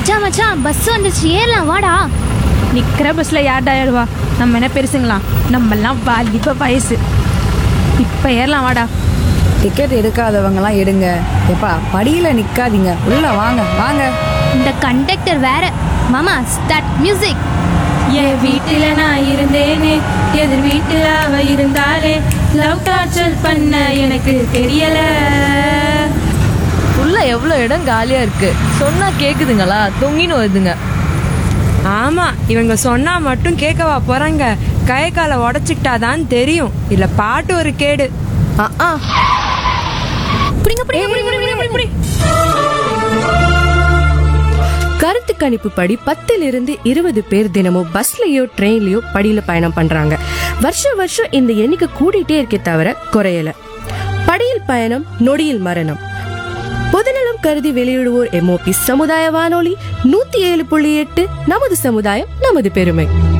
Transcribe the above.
மச்சான் மச்சான் பஸ் வந்துச்சு ஏறலாம் வாடா நிக்கிற பஸ்ல யார்டா ஏறுவா நம்ம என்ன பெருசுங்களா நம்மெல்லாம் வாலிப வயசு இப்ப ஏறலாம் வாடா டிக்கெட் எடுக்காதவங்கலாம் எடுங்க எப்பா படியில நிக்காதீங்க உள்ள வாங்க வாங்க இந்த கண்டக்டர் வேற மாமா ஸ்டார்ட் மியூசிக் என் வீட்டுல நான் இருந்தேனே எதிர் வீட்டுல அவ இருந்தாலே லவ் டார்ச்சர் பண்ண எனக்கு தெரியல உள்ள எவ்வளோ இடம் காலியா இருக்கு சொன்னா கேக்குதுங்களா தொங்கின்னு வருதுங்க ஆமா இவங்க சொன்னா மட்டும் கேட்கவா போறாங்க கை காலை உடச்சிக்கிட்டாதான் தெரியும் இல்ல பாட்டு ஒரு கேடு ஆ ஆ புடிங்க புடிங்க புடிங்க புடிங்க புடிங்க கருத்து கணிப்பு படி பத்துல இருந்து இருபது பேர் தினமும் பஸ்லயோ ட்ரெயின்லயோ படியில பயணம் பண்றாங்க வருஷம் வருஷம் இந்த எண்ணிக்கை கூடிட்டே இருக்கே தவிர குறையல படியில் பயணம் நொடியில் மரணம் பொதுநலம் கருதி வெளியிடுவோர் எம்ஓபி சமுதாய வானொலி நூத்தி ஏழு புள்ளி எட்டு நமது சமுதாயம் நமது பெருமை